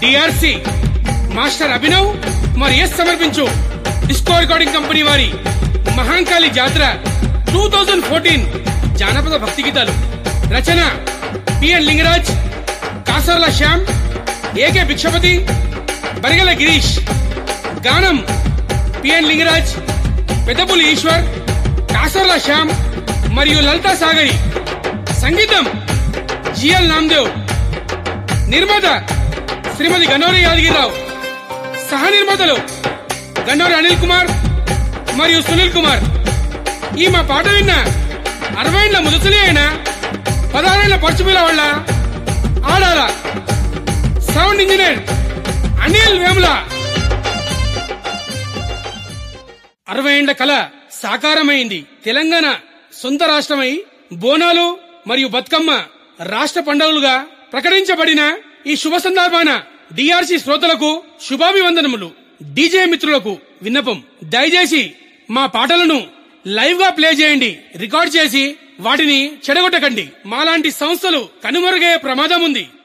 DRC master Abhinav మరి yes సమర్పించు disco recording company వారి మహాంకాళి జాతర టూ థౌజండ్ ఫోర్టీన్ జానపద భక్తి గీతాలు రచన పిఎన్ లింగరాజ్ కాసర్ల శ్యామ్ ఏకే భిక్షపతి బరిగల గిరీష్ గానం పిఎన్ లింగరాజ్ పెద్దపులి ఈశ్వర్ కాసర్ల శ్యామ్ మరియు లలితా సాగరి సంగీతం జిఎల్ నామ్దేవ్ నిర్మాత శ్రీమతి గన్నోరి యాదగిరిరావు సహ నిర్మాతలు గన్నోరి అనిల్ కుమార్ మరియు సునీల్ కుమార్ ఈ మా పాట విన్న అరవై ఏళ్ల ముదుసలి అయిన పదహారేళ్ల పరుచుమిల వాళ్ళ ఆడాల సౌండ్ ఇంజనీర్ అనిల్ వేముల అరవై ఏండ్ల కళ సాకారమైంది తెలంగాణ సొంత రాష్ట్రమై బోనాలు మరియు బతుకమ్మ రాష్ట్ర పండుగలుగా ప్రకటించబడిన ఈ శుభ సందర్భాన డిఆర్సి శ్రోతలకు శుభాభివందనములు డీజే మిత్రులకు విన్నపం దయచేసి మా పాటలను లైవ్ గా ప్లే చేయండి రికార్డ్ చేసి వాటిని చెడగొట్టకండి మాలాంటి సంస్థలు కనుమరుగయ్యే ప్రమాదం ఉంది